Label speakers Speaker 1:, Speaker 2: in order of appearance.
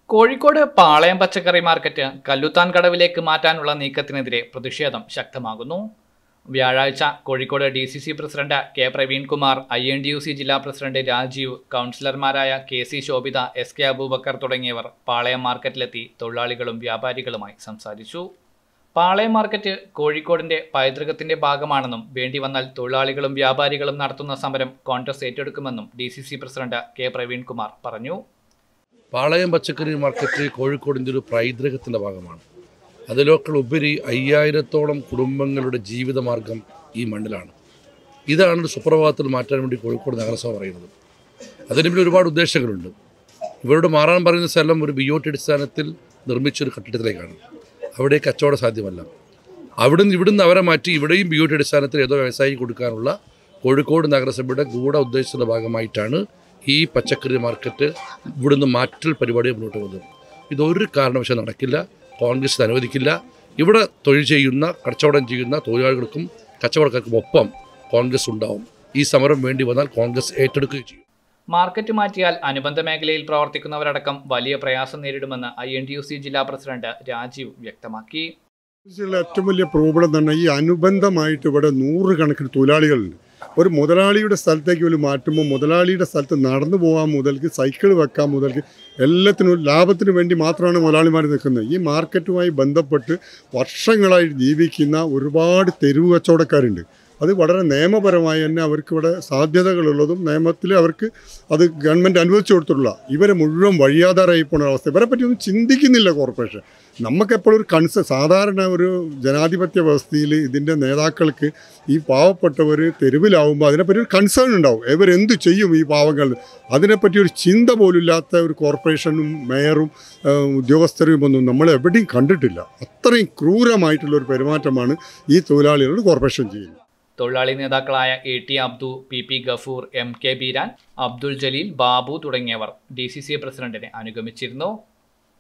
Speaker 1: കോഴിക്കോട് പാളയം പച്ചക്കറി മാർക്കറ്റ് കല്ലുത്താൻ കടവിലേക്ക് മാറ്റാനുള്ള നീക്കത്തിനെതിരെ പ്രതിഷേധം ശക്തമാകുന്നു വ്യാഴാഴ്ച Kozhikode D C C president K Praveenkumar I N D U C ജില്ലാ പ്രസിഡന്റ് രാജീവ് കൗൺസിലർമാരായ K C Shobhitha S K Aboobacker തുടങ്ങിയവർ പാളയം മാർക്കറ്റിലെത്തി തൊഴിലാളികളും വ്യാപാരികളുമായി സംസാരിച്ചു പാളയം മാർക്കറ്റ് കോഴിക്കോടിന്റെ പൈതൃകത്തിന്റെ ഭാഗമാണെന്നും വേണ്ടി വന്നാൽ തൊഴിലാളികളും വ്യാപാരികളും നടത്തുന്ന സമരം കോൺഗ്രസ് ഏറ്റെടുക്കുമെന്നും D C C president K Praveenkumar പറഞ്ഞു
Speaker 2: പാളയം പച്ചക്കറി മാർക്കറ്റ് കോഴിക്കോടിൻ്റെ ഒരു പൈതൃകത്തിൻ്റെ ഭാഗമാണ് അതിലൊക്കെ ഉപരി അയ്യായിരത്തോളം കുടുംബങ്ങളുടെ ജീവിതമാർഗം ഈ മണ്ണിലാണ് ഇതാണ് ഒരു സുപ്രഭാതത്തിൽ മാറ്റാൻ വേണ്ടി കോഴിക്കോട് നഗരസഭ പറയുന്നത് അതിന് പിന്നിൽ ഒരുപാട് ഉദ്ദേശങ്ങളുണ്ട് ഇവരോട് മാറാൻ പറയുന്ന സ്ഥലം ഒരു ബി ഒ ടി അടിസ്ഥാനത്തിൽ നിർമ്മിച്ചൊരു കെട്ടിടത്തിലേക്കാണ് അവിടെ കച്ചവടം സാധ്യമല്ല അവിടുന്ന് ഇവിടുന്ന് അവരെ മാറ്റി ഇവിടെയും ബി ഒ ടി അടിസ്ഥാനത്തിൽ ഏതോ വ്യവസായി കൊടുക്കാനുള്ള കോഴിക്കോട് നഗരസഭയുടെ ഗൂഢ ഉദ്ദേശത്തിൻ്റെ ഭാഗമായിട്ടാണ് ഈ പച്ചക്കറി മാർക്കറ്റ് ഇവിടുന്ന് മാറ്റൽ പരിപാടി മുന്നോട്ട് പോകുന്നത് ഇതൊരു കാരണവശാലും നടക്കില്ല കോൺഗ്രസ് ഇത് അനുവദിക്കില്ല ഇവിടെ തൊഴിൽ ചെയ്യുന്ന കച്ചവടം ചെയ്യുന്ന തൊഴിലാളികൾക്കും കച്ചവടക്കാർക്കും ഒപ്പം കോൺഗ്രസ് ഉണ്ടാവും ഈ സമരം വേണ്ടി വന്നാൽ കോൺഗ്രസ് ഏറ്റെടുക്കുകയും ചെയ്യും
Speaker 1: മാർക്കറ്റ് മാറ്റിയാൽ അനുബന്ധ മേഖലയിൽ പ്രവർത്തിക്കുന്നവരടക്കം വലിയ പ്രയാസം നേരിടുമെന്ന് I N T U C ജില്ലാ പ്രസിഡന്റ് രാജീവ് വ്യക്തമാക്കി
Speaker 3: ഉള്ള ഏറ്റവും വലിയ പ്രോബ്ലം തന്നെ ഈ അനുബന്ധമായിട്ട് ഇവിടെ നൂറുകണക്കിന് തൊഴിലാളികളുണ്ട് ഒരു മുതലാളിയുടെ സ്ഥലത്തേക്ക് ഒരു മാറ്റുമ്പോൾ മുതലാളിയുടെ സ്ഥലത്ത് നടന്നു പോകാൻ മുതൽക്ക് സൈക്കിൾ വെക്കാൻ മുതൽക്ക് എല്ലാത്തിനും ലാഭത്തിന് വേണ്ടി മാത്രമാണ് മുതലാളിമാർ നിൽക്കുന്നത് ഈ മാർക്കറ്റുമായി ബന്ധപ്പെട്ട് വർഷങ്ങളായി ജീവിക്കുന്ന ഒരുപാട് തെരുവ് കച്ചവടക്കാരുണ്ട് അത് വളരെ നിയമപരമായി തന്നെ അവർക്ക് ഇവിടെ സാധ്യതകളുള്ളതും നിയമത്തിൽ അവർക്ക് അത് ഗവൺമെൻറ് അനുവദിച്ചു കൊടുത്തിട്ടുള്ള ഇവരെ മുഴുവൻ വഴിയാധാരമായി പോകുന്ന അവസ്ഥ ഇവരെ പറ്റിയൊന്നും ചിന്തിക്കുന്നില്ല കോർപ്പറേഷൻ നമുക്കെപ്പോഴും ഒരു കൺസേൺ സാധാരണ ഒരു ജനാധിപത്യ വ്യവസ്ഥയിൽ ഇതിൻ്റെ നേതാക്കൾക്ക് ഈ പാവപ്പെട്ടവർ തെരുവിലാവുമ്പോൾ അതിനെപ്പറ്റി ഒരു കൺസേൺ ഉണ്ടാവും ഇവരെന്ത് ചെയ്യും ഈ പാവങ്ങൾ അതിനെപ്പറ്റി ഒരു ചിന്ത പോലും ഇല്ലാത്ത ഒരു കോർപ്പറേഷനും മേയറും ഏഹ്, ഉദ്യോഗസ്ഥരും ഒന്നും നമ്മൾ എവിടെയും കണ്ടിട്ടില്ല അത്രയും ക്രൂരമായിട്ടുള്ള ഒരു പെരുമാറ്റമാണ് ഈ തൊഴിലാളികളോട് കോർപ്പറേഷൻ ചെയ്യുന്നത്
Speaker 1: തൊഴിലാളി നേതാക്കളായ A T Abdu P P Gafoor M K Beeran Abdul Jaleel Babu തുടങ്ങിയവർ ഡി സി സി പ്രസിഡന്റിനെ അനുഗമിച്ചിരുന്നു